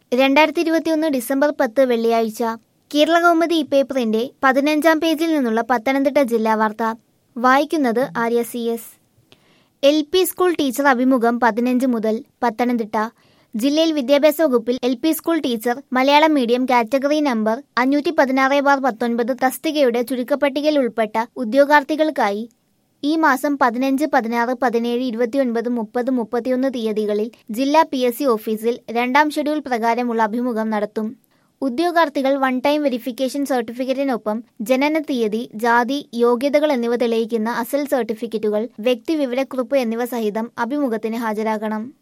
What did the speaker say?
രണ്ടായിരത്തി ഇരുപത്തിയൊന്ന് ഡിസംബർ പത്ത് വെള്ളിയാഴ്ച കേരളകൗമുദി ഈ പേപ്പറിന്റെ പതിനഞ്ചാം പേജിൽ നിന്നുള്ള പത്തനംതിട്ട ജില്ലാ വാർത്ത വായിക്കുന്നത് Arya C S L P school teacher അഭിമുഖം പതിനഞ്ച് മുതൽ പത്തനംതിട്ട ജില്ലയിൽ വിദ്യാഭ്യാസ വകുപ്പിൽ L P school teacher Malayalam medium category number അഞ്ഞൂറ്റി പതിനാറ് ബാർ പത്തൊൻപത് തസ്തികയുടെ ചുരുക്കപ്പട്ടികയിൽ ഉൾപ്പെട്ട ഉദ്യോഗാർത്ഥികൾക്കായി ഈ മാസം പതിനഞ്ച് പതിനാറ് പതിനേഴ് ഇരുപത്തിയൊൻപത് മുപ്പത് മുപ്പത്തിയൊന്ന് തീയതികളിൽ ജില്ലാ പി എസ് സി ഓഫീസിൽ രണ്ടാം ഷെഡ്യൂൾ പ്രകാരമുള്ള അഭിമുഖം നടത്തും ഉദ്യോഗാർത്ഥികൾ വൺ ടൈം വെരിഫിക്കേഷൻ സർട്ടിഫിക്കറ്റിനൊപ്പം ജനന തീയതി ജാതി യോഗ്യതകൾ എന്നിവ തെളിയിക്കുന്ന അസൽ സർട്ടിഫിക്കറ്റുകൾ വ്യക്തിവിവരക്കുറിപ്പ് എന്നിവ സഹിതം അഭിമുഖത്തിന് ഹാജരാകണം